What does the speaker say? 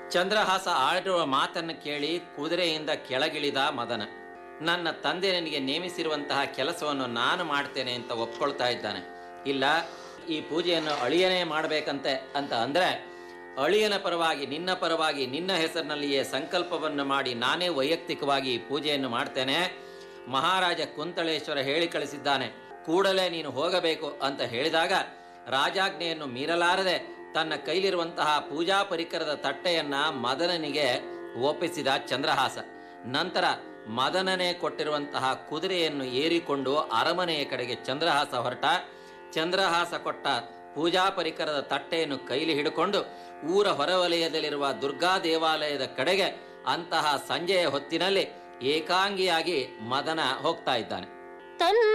ಚಂದ್ರಹಾಸ ಆಡಿರುವ ಮಾತನ್ನು ಕೇಳಿ ಕುದುರೆಯಿಂದ ಕೆಳಗಿಳಿದ ಮದನ ನನ್ನ ತಂದೆ ನನಗೆ ನೇಮಿಸಿರುವಂತಹ ಕೆಲಸವನ್ನು ನಾನು ಮಾಡ್ತೇನೆ ಅಂತ ಒಪ್ಕೊಳ್ತಾ ಇದ್ದಾನೆ ಇಲ್ಲ ಈ ಪೂಜೆಯನ್ನು ಅಳಿಯನೇ ಮಾಡಬೇಕಂತೆ ಅಂತ ಅಂದ್ರೆ ಅಳಿಯನ ಪರವಾಗಿ ನಿನ್ನ ಪರವಾಗಿ ನಿನ್ನ ಹೆಸರಿನಲ್ಲಿಯೇ ಸಂಕಲ್ಪವನ್ನು ಮಾಡಿ ನಾನೇ ವೈಯಕ್ತಿಕವಾಗಿ ಈ ಪೂಜೆಯನ್ನು ಮಾಡ್ತೇನೆ ಮಹಾರಾಜ ಕುಂತಳೇಶ್ವರ ಹೇಳಿ ಕಳಿಸಿದ್ದಾನೆ ಕೂಡಲೇ ನೀನು ಹೋಗಬೇಕು ಅಂತ ಹೇಳಿದಾಗ ರಾಜಾಜ್ಞೆಯನ್ನು ಮೀರಲಾರದೆ ತನ್ನ ಕೈಲಿರುವಂತಹ ಪೂಜಾ ಪರಿಕರದ ತಟ್ಟೆಯನ್ನ ಮದನನಿಗೆ ಒಪ್ಪಿಸಿದ ಚಂದ್ರಹಾಸ ನಂತರ ಮದನನೇ ಕೊಟ್ಟಿರುವಂತಹ ಕುದುರೆಯನ್ನು ಏರಿಕೊಂಡು ಅರಮನೆಯ ಕಡೆಗೆ ಚಂದ್ರಹಾಸ ಹೊರಟ ಚಂದ್ರಹಾಸ ಕೊಟ್ಟ ಪೂಜಾ ಪರಿಕರದ ತಟ್ಟೆಯನ್ನು ಕೈಲಿ ಹಿಡ್ಕೊಂಡು ಊರ ಹೊರವಲಯದಲ್ಲಿರುವ ದುರ್ಗಾ ದೇವಾಲಯದ ಕಡೆಗೆ ಅಂತಹ ಸಂಜೆಯ ಹೊತ್ತಿನಲ್ಲಿ ಏಕಾಂಗಿಯಾಗಿ ಮದನ ಹೋಗ್ತಾ ಇದ್ದಾನೆ ತನ್ನ